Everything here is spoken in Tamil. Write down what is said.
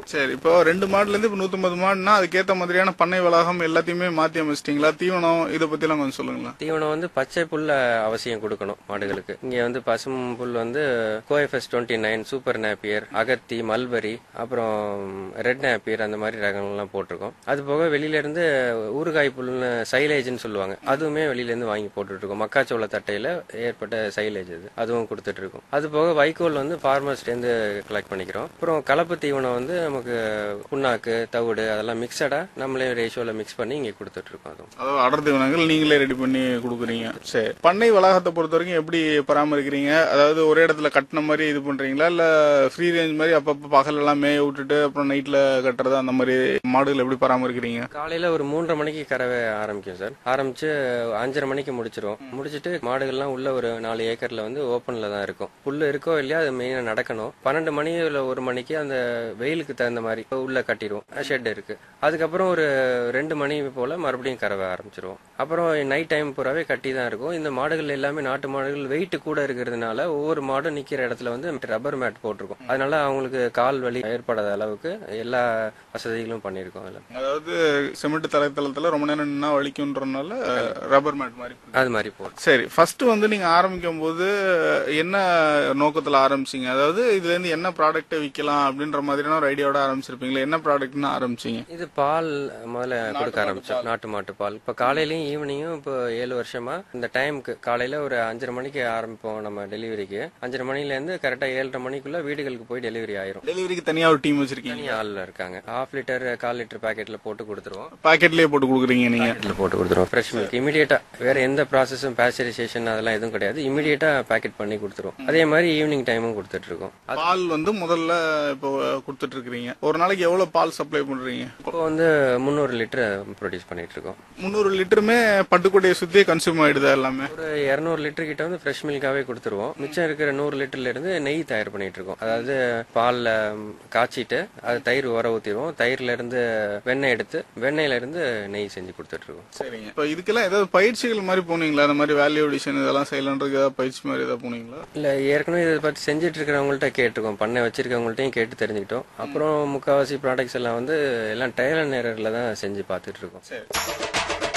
சரி இப்போ ரெண்டு மாடுல இருந்து இப்போ நூத்தம்பது மாடுனா அதுக்கேத்த மாதிரியான பண்ணை வளாகம் எல்லாத்தையுமே மாத்தி அமைச்சிட்டீங்களா தீவனம் இதை பத்தி எல்லாம் கொஞ்சம் சொல்லுங்களேன் தீவனம் வந்து பச்சை புல்ல அவசியம் கொடுக்கணும் மாடுகளுக்கு இங்க வந்து பசும் புல் வந்து CoFS twenty nine super napier அகத்தி மல்பரி அப்புறம் ரெட் நேப்பியர் அந்த மாதிரி ரகங்கள்லாம் போட்டிருக்கோம் அது போக வெளியில இருந்து ஊறுகாய் புல்னு சைலேஜ்னு சொல்லுவாங்க அதுவுமே வெளியில இருந்து வாங்கி போட்டுட்டு இருக்கோம் மக்காச்சோள தட்டையில ஏற்பட்ட சைலேஜ் அது அதுவும் கொடுத்துட்டு இருக்கோம் அது போக வைக்கோல் வந்து ஃபார்மர்ஸ்ல இருந்து கலெக்ட் பண்ணிக்கிறோம் அப்புறம் கலப்பு தீவனம் வந்து நமக்கு புண்ணாக்கு தவிடு அதெல்லாம் மிக்சடா நம்மளே ரேஷியோல மிக்ஸ் பண்ணி இங்க கொடுத்துட்டு இருக்கோம் அதுவும் அதாவது அடர் தீவனங்கள் நீங்களே ரெடி பண்ணி கொடுக்குறீங்க சரி பண்ணை வளாகத்தை பொறுத்த வரைக்கும் எப்படி பராமரிக்கிறீங்க அதாவது ஒரே இடத்துல கட்டின மாதிரி இது பண்றீங்களா இல்ல ஃப்ரீ ரேஞ்ச் மாதிரி அப்பப்ப பகல் எல்லாம் மேய விட்டுட்டு அப்புறம் நைட்ல கட்டுறது அந்த மாதிரி மாடுகள் எப்படி பராமரிக்கிறீங்க காலையில ஒரு மூன்றரை மணிக்கு கறவை ஆரம்பிக்கும் சார் ஆரம்பிச்சு அஞ்சரை மணிக்கு முடிச்சிரும் முடிச்சிட்டு மாடுகள்லாம் உள்ள ஒரு நாலு ஏக்கர்ல வந்து ஓப்பன்ல தான் இருக்கும் புல்லு இருக்கோ இல்லையா அது மெயினா நடக்கணும் பன்னெண்டு மணி இல்ல ஒரு மணிக்கு அந்த வெயிலுக்கு தகுந்த மாதிரி உள்ள கட்டிடுவோம் ஷெட் இருக்கு அதுக்கப்புறம் ஒரு ரெண்டு மணி போல மறுபடியும் கறவை ஆரம்பிச்சிருவோம் அப்புறம் நைட் டைம் பூராவே கட்டி தான் இருக்கும் இந்த மாடுகள் எல்லாமே நாட்டு மாடுகள் வெயிட் கூட இருக்கிறதுனால ஒவ்வொரு மாடும் நிக்கிற இடத்துல வந்து ரப்பர் மேட் போட்டிருக்கும் அதனால அவங்களுக்கு கால் வலி ஏற்படாத அளவுக்கு எல்லா வசதிகளும் பண்ணியிருக்கோம் அதுல அதாவது சிமெண்ட் தரைத்தளத்துல ரொம்ப நேரம் நின்னா வலிக்குன்றதுனால ரப்பர் மேட் மாதிரி அது மாதிரி போட்டு சரி ஃபர்ஸ்ட் வந்து நீங்க ஆரம்பிக்கும் போது என்ன நோக்கத்துல ஆரம்பிச்சீங்க அதாவது இதுல இருந்து என்ன ப்ராடக்ட் விற்கலாம் அப்படின்ற மாதிரியான ஒரு ஐடியாவோட ஆரம்பிச்சிருப்பீங்களா என்ன ப்ராடக்ட்னு ஆரம்பிச்சீங்க இது பால் முதல்ல கொடுக்க ஆரம்பிச்சோம் நாட்டு மாட்டு பால் இப்ப காலையிலயும் ஈவினிங்கும் இப்போ ஏழு வருஷமா இந்த டைமுக்கு காலையில ஒரு அஞ்சரை மணிக்கு ஆரம்பிப்போம் நம்ம டெலிவரிக்கு அஞ்சரை மணில இருந்து கரெக்டா ஏழரை மணிக்குள்ள வீடுகளுக்கு போய் டெலிவரி ஆயிரும் டெலிவரிக்கு தனியா ஒரு டீம் வச்சிருக்கீங்க தனி ஆள் இருக்காங்க ஹாஃப் லிட்டர் கால் லிட்டர் பாக்கெட்ல போட்டு கொடுத்துருவோம் பாக்கெட்லயே போட்டு கொடுக்குறீங்க நீங்க பாக்கெட்ல போட்டு கொடுத்துருவோம் ஃப்ரெஷ் மில்க் இமீடியட்டா வேற எந்த ப்ராசஸும் பேஸ்டரைசேஷன் அதெல்லாம் எதுவும் கிடையாது இமீடியட்டா பேக்கெட் பண்ணி கொடுத்துருவோம் அதே மாதிரி ஈவினிங் டைமும் கொடுத்துட்டு இருக்கோம் பால் வந்து முதல்ல இப்போ கொடுத்துட்டு இருக்கீங்க ஒரு நாளைக்கு எவ்வளவு பால் சப்ளை பண்றீங்க இப்போ வந்து முந்நூறு லிட்டர் ப்ரொடியூஸ் பண்ணிட்டு இருக்கோம் முந்நூறு லிட்டருமே பட்டுக்கோட்டையை சுத்தியே கன்சியூம் ஆயிடுதா எல்லாமே ஒரு இரநூறு லிட்டர் கிட்ட வந்து ஃப்ரெஷ் மில்காவே கொடுத்துருவோம் மிச்சம் இருக்கிற நூறு லிட்டர்ல இருந்து நெய் தயார் பண்ணிட்டு இருக்கோம் அதாவது பால்ல ம், காய்ச்சிட்டு அது தயிர் உர ஊத்திடுவோம் தயிர்ல இருந்து வெண்ணெய் எடுத்து வெண்ணெயில இருந்து நெய் செஞ்சு கொடுத்துட்டு இருக்கோம் சரிங்க இப்போ இதுக்கெல்லாம் ஏதாவது பயிற்சிகள் மாதிரி போனீங்களா அந்த மாதிரி வேல்யூ அடிஷன் இதெல்லாம் செய்யலான்றதுக்கு ஏதாவது பயிற்சி மாதிரி ஏதாவது போனீங்களா இல்ல ஏற்கனவே இதை பத்தி செஞ்சுட்டு இருக்கிறவங்கள்ட்ட கேட்டிருக்கோம் பண்ணை வச்சிருக்கவங்கள்ட்டையும் கேட்டு தெரிஞ்சுக்கிட்டோம் அப்புறம் முக்காவாசி ப்ராடக்ட்ஸ் எல்லாம் வந்து எல்லாம் டயல் அண்ட் எரர்ல தான் செஞ்சு பார்த்துட்டு இருக்கோம் சரி